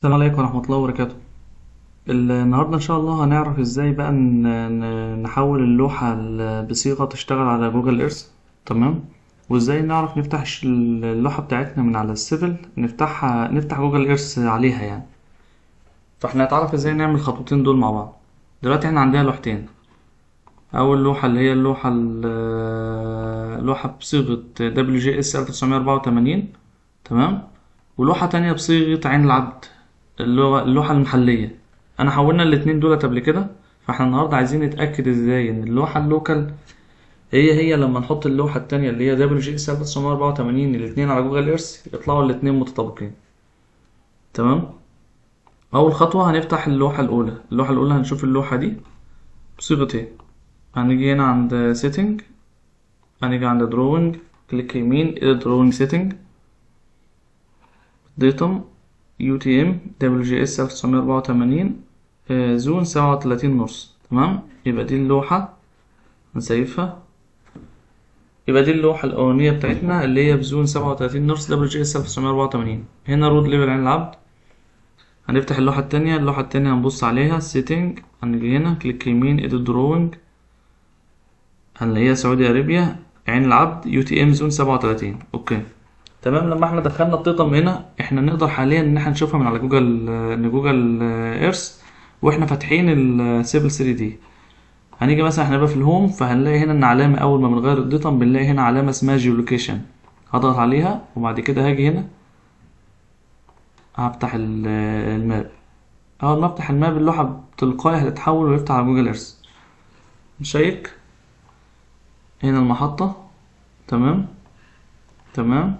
السلام عليكم ورحمة الله وبركاته النهاردة إن شاء الله هنعرف إزاي بقى ن- ن- نحول اللوحة ل- بصيغة تشتغل على جوجل إيرث تمام وإزاي نعرف نفتح الش- اللوحة بتاعتنا من على السيفل نفتحها نفتح جوجل إيرث عليها يعني فاحنا هنتعرف إزاي نعمل الخطوتين دول مع بعض دلوقتي احنا عندنا لوحتين أول لوحة اللي هي اللوحة ال- لوحة بصيغة WGS 1984 تمام ولوحة تانية بصيغة عين العبد اللغة اللوحة المحلية أنا حولنا الاتنين دولت قبل كده فاحنا النهاردة عايزين نتأكد ازاي إن اللوحة اللوكال هي هي لما نحط اللوحة التانية اللي هي دبليو جي اس 1984 الاتنين على جوجل ايرث يطلعوا الاتنين متطابقين تمام أول خطوة هنفتح اللوحة الأولى اللوحة الأولى هنشوف اللوحة دي بصيغة ايه هنيجي هنا عند سيتنج هنيجي عند دروينج كليك يمين edit drawing setting ديتم يو تي ام دبليو جي اس 1984 آه، زون 37 نص تمام يبقى دي اللوحة نسيفها يبقى دي اللوحة الأولانية بتاعتنا اللي هي بزون 37 نص دبليو جي اس 1984 هنا رود ليفل عين العبد هنفتح اللوحة التانية اللوحة التانية هنبص عليها سيتنج هنيجي هنا كليك يمين edit drawing هنلاقيها سعودي أرابيا عين العبد يو تي ام زون 37 اوكي تمام لما احنا دخلنا التيتم هنا احنا نقدر حاليا ان احنا نشوفها من على جوجل ان جوجل ايرث واحنا فاتحين السيبل 3 دي هنيجي مثلا احنا بقى في الهوم فهنلاقي هنا ان علامه اول ما بنغير الديتم بنلاقي هنا علامه اسمها جيولوكيشن هضغط عليها وبعد كده هاجي هنا هفتح ال- الماب اول ما افتح الماب اللوحه تلقائي هتتحول ويفتح على جوجل ايرث نشيك هنا المحطه تمام تمام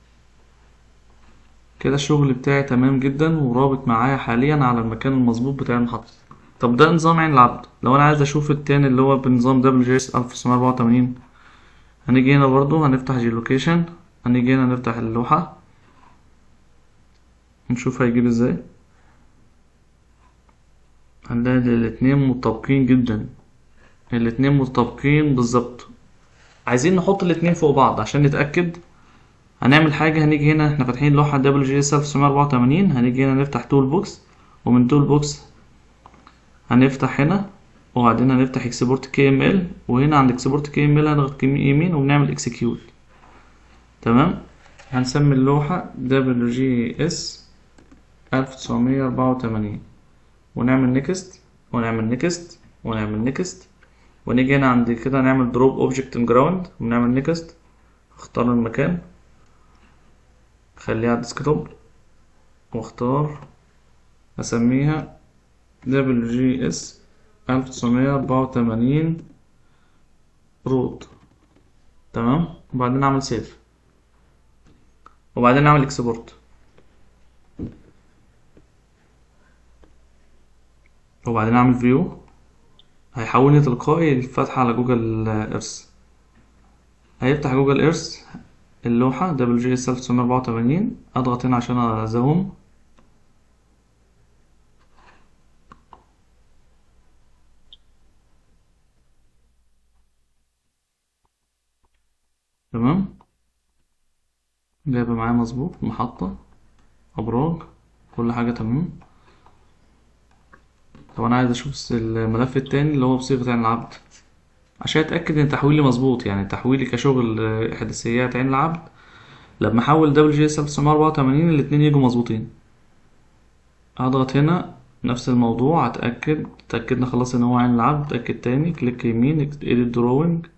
كده الشغل بتاعي تمام جدا ورابط معايا حاليا على المكان المظبوط بتاع المحطة طب ده نظام عين العبد لو انا عايز اشوف التاني اللي هو بنظام دبليو جي اس 1984 هنيجي هنا برضو هنفتح جيولوكيشن هنيجي هنا نفتح اللوحة نشوف هيجيب ازاي هنلاقي الاتنين متطابقين جدا الاتنين متطابقين بالظبط عايزين نحط الاتنين فوق بعض عشان نتأكد هنعمل حاجة هنيجي هنا احنا فاتحين لوحة دبليو جي اس 1984 هنيجي هنا نفتح تول بوكس ومن تول بوكس هنفتح هنا وبعدين هنفتح اكسبورت كي ام ال وهنا عند اكسبورت كي ام ال هنضغط يمين وبنعمل اكسكيوت تمام هنسمي اللوحة دبليو جي اس 1984 ونعمل نيكست ونعمل نيكست ونعمل نيكست ونيجي هنا عند كده نعمل دروب اوبجكت ان جراوند ونعمل نيكست اختار المكان خليها على الديسكتوب واختار اسميها دبليو جي اس ألف تسعمية أربعة وتمانين روت تمام وبعدين اعمل سيف وبعدين اعمل اكسبورت وبعدين اعمل فيو هيحولني تلقائي الفتحة على جوجل ايرث هيفتح جوجل ايرث اللوحة دبليو جي اس 1984 اضغط هنا عشان ازوم تمام جايبه معايا مظبوط محطة ابراج كل حاجة تمام طب انا عايز اشوف الملف التاني اللي هو بصيغة عين العبد عشان اتاكد ان تحويلي مظبوط يعني تحويلي كشغل آه، احداثيات عين العبد لما احول دبليو جي اس 1984 الاتنين يجوا مظبوطين اضغط هنا نفس الموضوع اتاكد اتاكدنا خلاص ان هو عين العبد اتاكد تاني كليك يمين edit drawing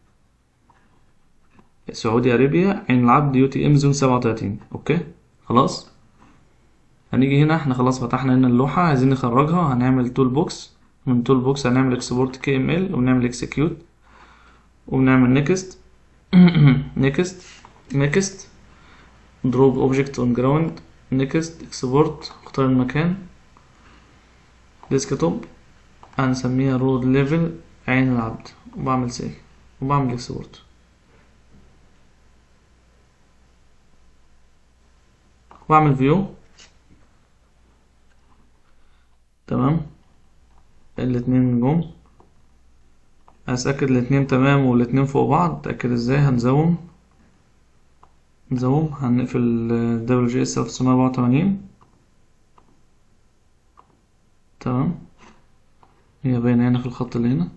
سعودي ارابيا عين العبد يو تي ام زون 37 اوكي خلاص هنيجي هنا احنا خلاص فتحنا هنا اللوحة عايزين نخرجها هنعمل تول بوكس من تول بوكس هنعمل اكسبورت كي ام ال ونعمل اكسكيوت وبنعمل نيكست نيكست نيكست دروب اوبجكت اون جراوند نيكست اكسبورت اختار المكان ديسكتوب هنسميها رود ليفل عين العبد وبعمل سيف وبعمل اكسبورت واعمل فيو تمام الاتنين جم اتاكد الاتنين تمام والاتنين فوق بعض اتاكد ازاي هنزوم نزوم هنقفل دبليو جي اس 1984 تمام هي باينة هنا في الخط اللي هنا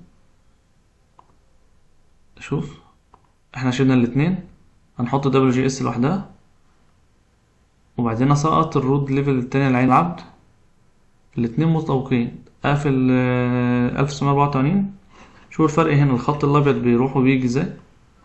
شوف احنا شلنا الاتنين هنحط دبليو جي اس لوحدها وبعدين اسقط الرود ليفل التاني لعين العبد الاتنين متطابقين اقفل ألف تسعمية أربعة وتمانين شوف الفرق هنا الخط الابيض بيروح وبيجي ازاي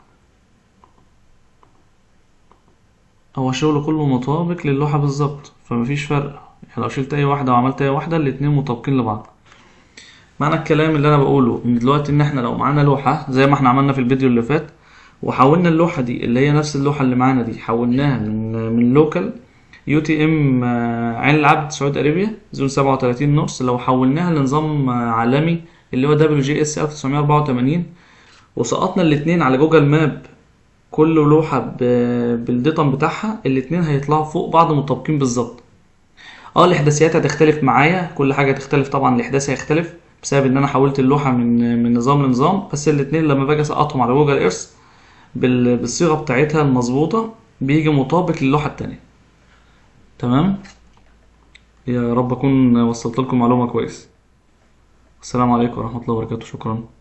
هو الشغل كله مطابق للوحة بالظبط فمفيش فرق يعني لو شلت اي واحدة وعملت اي واحدة الاتنين مطابقين لبعض معنى الكلام اللي انا بقوله ان دلوقتي ان احنا لو معانا لوحة زي ما احنا عملنا في الفيديو اللي فات وحولنا اللوحة دي اللي هي نفس اللوحة اللي معانا دي حولناها من من لوكال يو تي ام عين العبد سعود ارابيا زون 37 نورس لو حولناها لنظام آه، عالمي اللي هو دبليو جي اس 1984 وسقطنا الاتنين على جوجل ماب كل لوحة ب- بالديتم بتاعها الاتنين هيطلعوا فوق بعض مطابقين بالظبط اه الاحداثيات هتختلف معايا كل حاجة هتختلف طبعا الاحداث هيختلف بسبب ان انا حولت اللوحة من من نظام لنظام بس الاتنين لما باجي اسقطهم على جوجل ايرث بال- بالصيغة بتاعتها المظبوطة بيجي مطابق للوحة التانية تمام يا رب اكون وصلت لكم معلومة كويس السلام عليكم ورحمة الله وبركاته شكرا